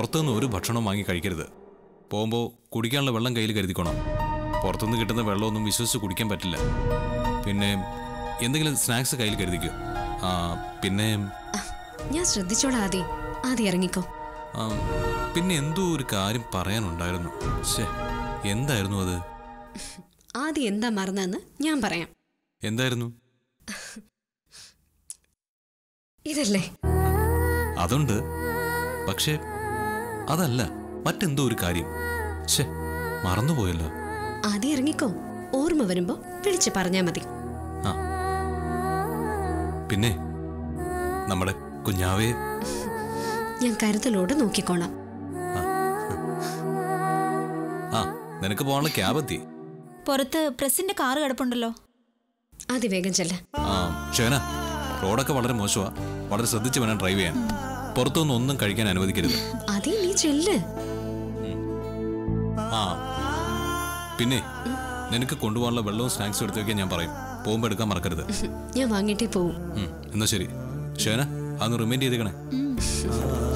പുറത്തുനിന്ന് ഒരു ഭക്ഷണം വാങ്ങി കഴിക്കരുത് പോകുമ്പോൾ കുടിക്കാനുള്ള വെള്ളം കയ്യിൽ കരുതിക്കോണം പുറത്തുനിന്ന് കിട്ടുന്ന വെള്ളമൊന്നും വിശ്വസിച്ച് കുടിക്കാൻ പറ്റില്ല പിന്നെ എന്തെങ്കിലും സ്നാക്സ് കയ്യിൽ കരുതിക്കോ ആ പിന്നെ ആ, ഞാൻ ശ്രദ്ധിച്ചോളാം ആദി ആദി ഇറങ്ങിക്കോ ആ, പിന്നെ എന്തോ ഒരു കാര്യം പറയാനുണ്ടായിരുന്നു ശേ എന്തായിരുന്നു അത് ആദി എന്താ മറന്നെന്ന് ഞാൻ പറയാം എന്തായിരുന്നു ഇതല്ലേ അതുണ്ട് പക്ഷേ അതല്ല മറ്റെന്തോ ഒരു കാര്യം ശേ മറന്നുപോയല്ലോ ആദി ഇറങ്ങിക്കോ ഓർമ്മ വരുമ്പോ വിളിച്ച് പറഞ്ഞാ മതി ആ പിന്നെ നമ്മുടെ കുഞ്ഞാവെ ഞാൻ കരുതലോട് നോക്കിക്കോളാം ആ നിനക്ക് പോകാനുള്ള ക്യാബ് എത്തി പുറത്ത് പ്രസിന്റെ കാറ് കിടപ്പുണ്ടല്ലോ ആദി വേഗം ചെല്ല ആ ഷേന റോഡൊക്കെ വളരെ മോശമാ വളരെ ശ്രദ്ധിച്ച് വേണം ഡ്രൈവ് ചെയ്യാൻ പുറത്തൊന്നും ഒന്നും കഴിക്കാൻ അനുവദിക്കരുത് ആദി നീ ചെല്ല് ആ പിന്നെ നിനക്ക് കൊണ്ടുപോകാനുള്ള വെള്ളവും സ്നാക്സും എടുത്തു വെക്കാൻ ഞാൻ പറയും പോകുമ്പോൾ എടുക്കാൻ മറക്കരുത് ഞാൻ വാങ്ങിയിട്ടേ പോവും ഉം, എന്നാ ശരി ഷേന അതൊന്ന് റിമൈൻഡ് ചെയ്തേക്കണേ ഉം.